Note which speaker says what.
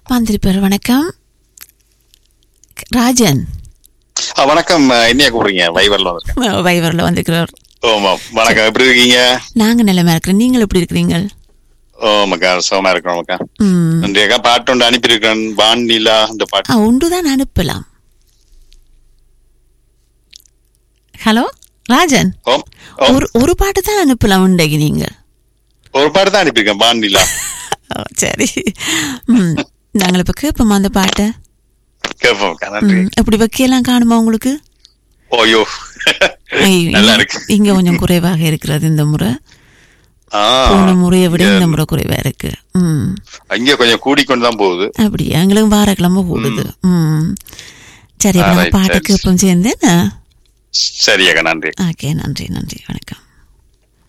Speaker 1: வந்திருப்பார் வணக்கம் ராஜன்
Speaker 2: ஆ, வணக்கம் என்னைய கூப்பிடுறீங்க வைவர்ல வந்திருக்கேன்
Speaker 1: வைவரில் வந்திருக்கிறார்
Speaker 2: ஓமா வணக்கம் எப்படி இருக்கீங்க
Speaker 1: நாங்க நிலைமை இருக்கிறோம் நீங்கள் எப்படி இருக்கிறீங்க
Speaker 2: ஓமாக்கா சுகமா இருக்கிறோம் அக்கா
Speaker 1: ம்
Speaker 2: நன்றி அக்கா பாட்டு ஒன்று அனுப்பியிருக்கேன் வான் நிலா அந்த
Speaker 1: ஆ
Speaker 2: பாட்டு
Speaker 1: ஒன்றுதான் அனுப்பலாம் ஹலோ ராஜன்
Speaker 2: ஓம் ஓம்.
Speaker 1: ஒரு ஒரு பாட்டு தான் அனுப்பலாம் உண்டைக்கு நீங்கள்
Speaker 2: ஒரு பாட்டு தான் அனுப்பியிருக்கேன் வான் நிலா
Speaker 1: ஓ, சரி ம் நாங்கள் இப்போ கேட்போமா அந்த பாட்டை
Speaker 2: கேட்போம் அக்கா நன்றி
Speaker 1: ம், எப்படி வைக்கலாம் காணுமா உங்களுக்கு
Speaker 2: ஓயோ
Speaker 1: ஐயோ,
Speaker 2: நல்லா இருக்கு
Speaker 1: இங்க கொஞ்சம் குறைவாக இருக்கிறது இந்த முறை
Speaker 2: ஆ
Speaker 1: போன முறையை விட இந்த முறை குறைவா இருக்கு ம்
Speaker 2: இங்க கொஞ்சம் கூடிக்கொண்டு தான் போகுது
Speaker 1: அப்படியா எங்களுக்கு வாரக்கிழமை கூடுது ம் சரி அப்ப
Speaker 2: ஆ,
Speaker 1: நாங்க
Speaker 2: right,
Speaker 1: பாட்டுக்கு
Speaker 2: சரி.
Speaker 1: இப்போ சேர்ந்தேன்
Speaker 2: சரி அக்கா நன்றி
Speaker 1: ஓகே நன்றி நன்றி வணக்கம்